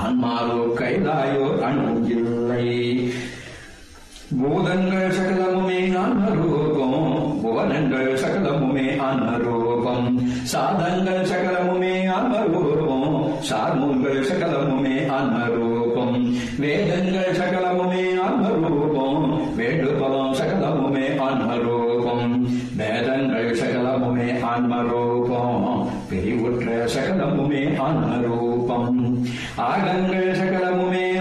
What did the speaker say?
ஆன்மாவோ கைலாயோ அணு இல்லை பூதங்கள் சகலமுமே ஆன்மரூபம் புவனங்கள் சகலமுமே ஆன்மரூபம் சாதங்கள் சகலமுமே ஆன்மரூபம் சார்மூல்கள் சகலமுமே ஆன்மரூபம் வேதங்கள் சகலமுமே ஆன்மரூபம் வேண்டுபவம் சகலமுமே ஆன்மரூபம் வேதங்கள் சகலமுமே ஆன்மரூபம் பிரிவுற்ற சகலமுமே ஆன்மரூபம் ஆகங்கள் சகலமுமே